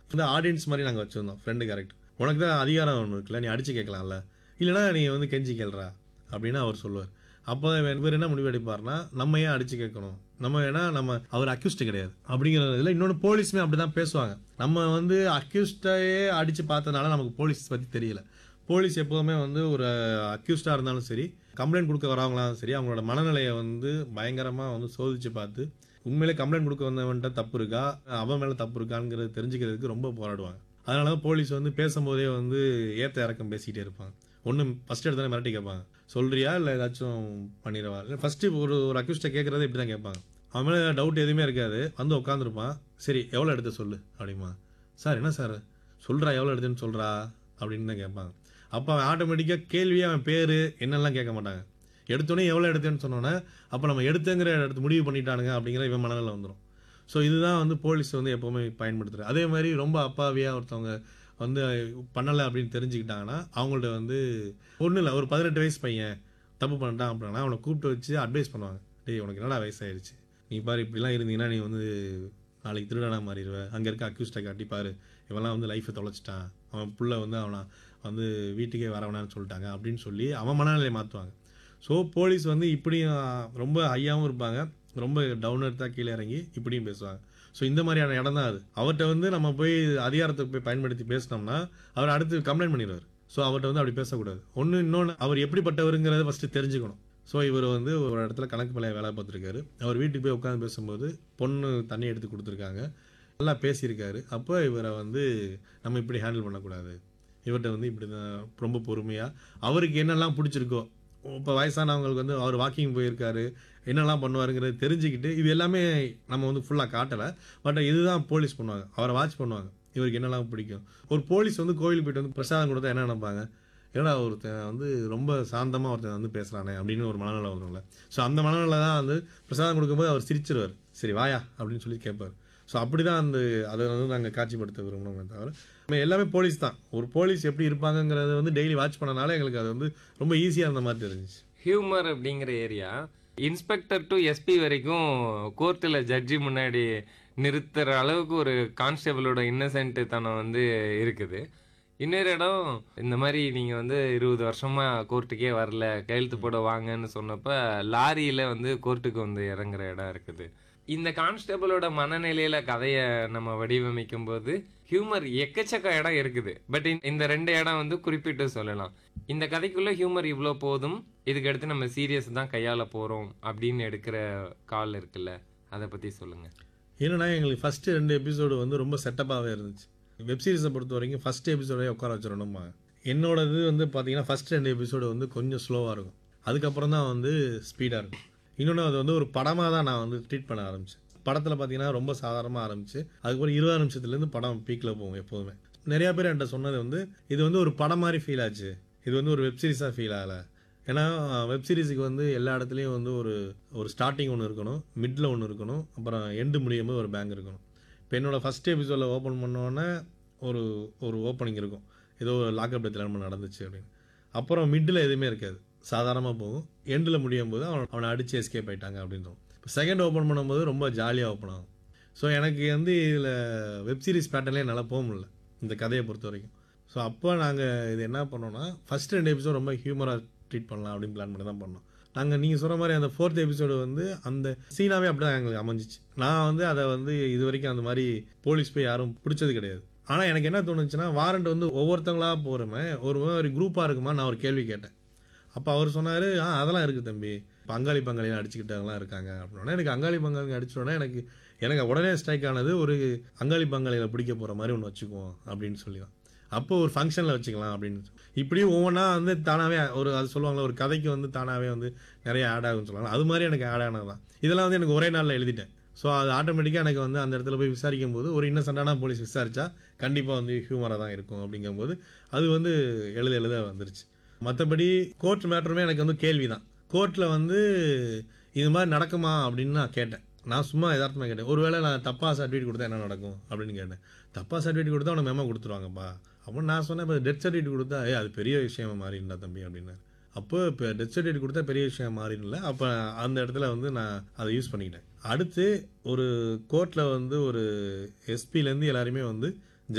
இந்த ஆடியன்ஸ் மாதிரி நாங்கள் வச்சுருந்தோம் ஃப்ரெண்டு கேரக்டர் உனக்கு தான் அதிகாரம் ஒன்று இருக்குல்ல நீ அடிச்சு கேட்கலாம்ல இல்லைனா நீ வந்து கெஞ்சி கேள்றா அப்படின்னு அவர் சொல்லுவார் அப்போ இவர் என்ன முடிவு எடுப்பார்னா நம்ம ஏன் அடிச்சு கேட்கணும் நம்ம ஏன்னா நம்ம அவர் அக்யூஸ்ட் கிடையாது அப்படிங்கிறதுல இன்னொன்று போலீஸுமே அப்படிதான் பேசுவாங்க நம்ம வந்து அக்யூஸ்டையே அடிச்சு பார்த்ததுனால நமக்கு போலீஸ் பற்றி தெரியல போலீஸ் எப்போதுமே வந்து ஒரு அக்யூஸ்டாக இருந்தாலும் சரி கம்ப்ளைண்ட் கொடுக்க வரவங்களாலும் சரி அவங்களோட மனநிலையை வந்து பயங்கரமாக வந்து சோதிச்சு பார்த்து உண்மையிலே கம்ப்ளைண்ட் கொடுக்க வந்தவன்ட்ட தப்பு இருக்கா அவன் மேலே தப்பு இருக்காங்கிறது தெரிஞ்சுக்கிறதுக்கு ரொம்ப போராடுவாங்க அதனால தான் போலீஸ் வந்து பேசும்போதே வந்து ஏத்த இறக்கம் பேசிக்கிட்டே இருப்பாங்க ஒன்று ஃபர்ஸ்ட் எடுத்தாலே மிரட்டி கேட்பாங்க சொல்றியா இல்லை ஏதாச்சும் பண்ணிடவா இல்லை ஃபஸ்ட்டு ஒரு ஒரு அக்யூஸ்ட்டை கேட்குறதே இப்படி தான் கேட்பாங்க அவன் மேலே டவுட் எதுவுமே இருக்காது வந்து உட்காந்துருப்பான் சரி எவ்வளோ எடுத்து சொல்லு அப்படிமா சார் என்ன சார் சொல்கிறா எவ்வளோ எடுத்துன்னு சொல்கிறா அப்படின்னு தான் கேட்பாங்க அப்போ அவன் ஆட்டோமேட்டிக்காக கேள்வியே அவன் பேர் என்னெல்லாம் கேட்க மாட்டாங்க எடுத்தோடனே எவ்வளோ எடுத்தேன்னு சொன்னோன்னே அப்போ நம்ம எடுத்தங்கிற இடத்து முடிவு பண்ணிட்டானுங்க அப்படிங்கிற இவன் மனநிலை வந்துடும் ஸோ இதுதான் வந்து போலீஸ் வந்து எப்போவுமே பயன்படுத்துறது அதே மாதிரி ரொம்ப அப்பாவியாக ஒருத்தவங்க வந்து பண்ணலை அப்படின்னு தெரிஞ்சுக்கிட்டாங்கன்னா அவங்கள்ட்ட வந்து ஒன்றும் இல்லை ஒரு பதினெட்டு வயசு பையன் தப்பு பண்ணிட்டான் அப்படின்னா அவனை கூப்பிட்டு வச்சு அட்வைஸ் பண்ணுவாங்க டேய் உனக்கு என்னடா வயசாயிருச்சு நீ பாரு இப்படிலாம் இருந்தீங்கன்னா நீ வந்து நாளைக்கு திருடனா மாறிடுவ அங்கே இருக்க அக்யூஸ்டை காட்டி பாரு இவன்லாம் வந்து லைஃப்பை தொலைச்சிட்டான் அவன் புள்ள வந்து அவனை வந்து வீட்டுக்கே வரவேணான்னு சொல்லிட்டாங்க அப்படின்னு சொல்லி அவன் மனநிலையை மாற்றுவாங்க ஸோ போலீஸ் வந்து இப்படியும் ரொம்ப ஹையாகவும் இருப்பாங்க ரொம்ப டவுன் எடுத்தா கீழே இறங்கி இப்படியும் பேசுவாங்க ஸோ இந்த மாதிரியான இடம் தான் அது அவர்கிட்ட வந்து நம்ம போய் அதிகாரத்தை போய் பயன்படுத்தி பேசினோம்னா அவர் அடுத்து கம்ப்ளைண்ட் பண்ணிடுவார் ஸோ அவர்கிட்ட வந்து அப்படி பேசக்கூடாது ஒன்று இன்னொன்று அவர் எப்படிப்பட்டவருங்கிறத ஃபஸ்ட்டு தெரிஞ்சுக்கணும் ஸோ இவர் வந்து ஒரு இடத்துல கணக்கு பிள்ளைய வேலை பார்த்துருக்காரு அவர் வீட்டுக்கு போய் உட்காந்து பேசும்போது பொண்ணு தண்ணி எடுத்து கொடுத்துருக்காங்க நல்லா பேசியிருக்காரு அப்போ இவரை வந்து நம்ம இப்படி ஹேண்டில் பண்ணக்கூடாது இவர்கிட்ட வந்து இப்படி தான் ரொம்ப பொறுமையாக அவருக்கு என்னெல்லாம் பிடிச்சிருக்கோ இப்போ வயசானவங்களுக்கு வந்து அவர் வாக்கிங் போயிருக்காரு என்னெல்லாம் பண்ணுவாருங்கிறது தெரிஞ்சுக்கிட்டு இது எல்லாமே நம்ம வந்து ஃபுல்லாக காட்டலை பட் இதுதான் போலீஸ் பண்ணுவாங்க அவரை வாட்ச் பண்ணுவாங்க இவருக்கு என்னெல்லாம் பிடிக்கும் ஒரு போலீஸ் வந்து கோயிலுக்கு போயிட்டு வந்து பிரசாதம் கொடுத்தா என்ன நினைப்பாங்க ஏன்னா ஒருத்தன் வந்து ரொம்ப சாந்தமாக ஒருத்தன் வந்து பேசுகிறானே அப்படின்னு ஒரு மனநிலை வரும்ல ஸோ அந்த மனநிலை தான் வந்து பிரசாதம் கொடுக்கும்போது அவர் சிரிச்சிருவார் சரி வாயா அப்படின்னு சொல்லி கேட்பார் ஸோ அப்படி தான் அந்த அதை வந்து நாங்கள் காட்சிப்படுத்த விரும்புகிறோமே தவிர நம்ம எல்லாமே போலீஸ் தான் ஒரு போலீஸ் எப்படி இருப்பாங்கங்கிறத வந்து டெய்லி வாட்ச் பண்ணனால எங்களுக்கு அது வந்து ரொம்ப ஈஸியாக இருந்த மாதிரி தெரிஞ்சிச்சு ஹியூமர் அப்படிங்கிற ஏரியா இன்ஸ்பெக்டர் டு எஸ்பி வரைக்கும் கோர்ட்டில் ஜட்ஜி முன்னாடி நிறுத்துற அளவுக்கு ஒரு கான்ஸ்டபிளோட இன்னசென்ட் தனம் வந்து இருக்குது இன்னொரு இடம் இந்த மாதிரி நீங்கள் வந்து இருபது வருஷமாக கோர்ட்டுக்கே வரல கையெழுத்து போட வாங்கன்னு சொன்னப்ப லாரியில் வந்து கோர்ட்டுக்கு வந்து இறங்குற இடம் இருக்குது இந்த கான்ஸ்டபிளோட மனநிலையில கதையை நம்ம வடிவமைக்கும் போது ஹியூமர் எக்கச்சக்க இடம் இருக்குது பட் இந்த ரெண்டு இடம் வந்து குறிப்பிட்டு சொல்லலாம் இந்த கதைக்குள்ள ஹியூமர் இவ்வளோ போதும் இதுக்கு அடுத்து நம்ம சீரியஸ் தான் கையாள போறோம் அப்படின்னு எடுக்கிற கால் இருக்குல்ல அதை பத்தி சொல்லுங்க என்னன்னா எங்களுக்கு ஃபஸ்ட்டு ரெண்டு எபிசோடு வந்து ரொம்ப செட்டப்பாகவே இருந்துச்சு வெப் சீரிஸை பொறுத்த வரைக்கும் ஃபஸ்ட் எபிசோடே உட்கார வச்சிடணுமா என்னோடது வந்து பார்த்தீங்கன்னா ஃபஸ்ட் ரெண்டு எபிசோடு வந்து கொஞ்சம் ஸ்லோவாக இருக்கும் அதுக்கப்புறம் தான் வந்து ஸ்பீடாக இருக்கும் இன்னொன்று அது வந்து ஒரு படமாக தான் நான் வந்து ட்ரீட் பண்ண ஆரம்பிச்சேன் படத்தில் பார்த்தீங்கன்னா ரொம்ப சாதாரணமாக ஆரம்பிச்சு அதுக்கப்புறம் இருபது நிமிஷத்துலேருந்து படம் பீக்கில் போகும் எப்போதுமே நிறையா பேர் என்கிட்ட சொன்னது வந்து இது வந்து ஒரு படம் மாதிரி ஃபீல் ஆச்சு இது வந்து ஒரு வெப் சீரிஸாக ஃபீல் ஆகலை ஏன்னா வெப் சீரிஸுக்கு வந்து எல்லா இடத்துலையும் வந்து ஒரு ஒரு ஸ்டார்டிங் ஒன்று இருக்கணும் மிடில் ஒன்று இருக்கணும் அப்புறம் எண்டு முடியும் போது ஒரு பேங்க் இருக்கணும் இப்போ என்னோடய ஃபஸ்ட் எபிசோடில் ஓப்பன் பண்ணோன்னே ஒரு ஒரு ஓப்பனிங் இருக்கும் ஏதோ ஒரு லாக்அப் டெத்தில் நடந்துச்சு அப்படின்னு அப்புறம் மிட்டில் எதுவுமே இருக்காது சாதாரணமாக போகும் எண்டில் முடியும் போது அவன் அவனை அடித்து எஸ்கேப் ஆயிட்டாங்க அப்படின்றோம் இப்போ செகண்ட் ஓப்பன் பண்ணும்போது ரொம்ப ஜாலியாக ஓப்பன் ஆகும் ஸோ எனக்கு வந்து இதில் வெப் சீரிஸ் பேட்டர்ன்லேயே என்னால் போக முடியல இந்த கதையை பொறுத்த வரைக்கும் ஸோ அப்போ நாங்கள் இது என்ன பண்ணோம்னா ஃபஸ்ட் ரெண்டு எபிசோட் ரொம்ப ஹியூமராக ட்ரீட் பண்ணலாம் அப்படின்னு பிளான் பண்ணி தான் பண்ணோம் நாங்கள் நீங்கள் சொல்கிற மாதிரி அந்த ஃபோர்த் எபிசோடு வந்து அந்த சீனாவே அப்படி தான் எங்களுக்கு அமைஞ்சிச்சு நான் வந்து அதை வந்து இது வரைக்கும் அந்த மாதிரி போலீஸ் போய் யாரும் பிடிச்சது கிடையாது ஆனால் எனக்கு என்ன தோணுச்சுன்னா வாரண்ட் வந்து ஒவ்வொருத்தங்களா போகிறோமே ஒரு ஒரு குரூப்பாக இருக்குமா நான் ஒரு கேள்வி கேட்டேன் அப்போ அவர் சொன்னார் ஆ அதெல்லாம் இருக்குது தம்பி இப்போ அங்காளி பங்காளிலாம் அடிச்சுக்கிட்டவங்களாம் இருக்காங்க அப்படின்னா எனக்கு அங்காளி பங்காளி அடிச்சோடனே எனக்கு எனக்கு உடனே ஸ்ட்ரைக் ஆனது ஒரு அங்காளி பங்காளியில் பிடிக்க போகிற மாதிரி ஒன்று வச்சுக்குவோம் அப்படின்னு சொல்லி தான் அப்போ ஒரு ஃபங்க்ஷனில் வச்சுக்கலாம் அப்படின்னு இப்படியும் ஒவ்வொன்றா வந்து தானாகவே ஒரு அது சொல்லுவாங்களே ஒரு கதைக்கு வந்து தானாகவே வந்து நிறைய ஆட் ஆகும்னு சொல்லுவாங்க அது மாதிரி எனக்கு ஆட் ஆனது தான் இதெல்லாம் வந்து எனக்கு ஒரே நாளில் எழுதிட்டேன் ஸோ அது ஆட்டோமேட்டிக்காக எனக்கு வந்து அந்த இடத்துல போய் விசாரிக்கும் போது ஒரு இன்னசென்டான போலீஸ் விசாரிச்சா கண்டிப்பாக வந்து ஹியூமராக தான் இருக்கும் அப்படிங்கும்போது அது வந்து எழுத எழுத வந்துருச்சு மற்றபடி கோர்ட் மேட்டருமே எனக்கு வந்து கேள்வி தான் கோர்ட்டில் வந்து இது மாதிரி நடக்குமா அப்படின்னு நான் கேட்டேன் நான் சும்மா யதார்த்தமாக கேட்டேன் ஒருவேளை நான் தப்பாக சர்டிஃபிகேட் கொடுத்தா என்ன நடக்கும் அப்படின்னு கேட்டேன் தப்பாக சர்டிஃபிகேட் கொடுத்தா அவனை மெமோ கொடுத்துருவாங்கப்பா அப்போ நான் சொன்னேன் இப்போ டெத் சர்டிஃபிகேட் கொடுத்தா ஏ அது பெரிய விஷயமா மாறிண்டா தம்பி அப்படின்னாரு அப்போ இப்போ டெத் சர்டிஃபிகேட் கொடுத்தா பெரிய விஷயம் மாறிடல அப்போ அந்த இடத்துல வந்து நான் அதை யூஸ் பண்ணிக்கிட்டேன் அடுத்து ஒரு கோர்ட்டில் வந்து ஒரு எஸ்பிலேருந்து எல்லாருமே வந்து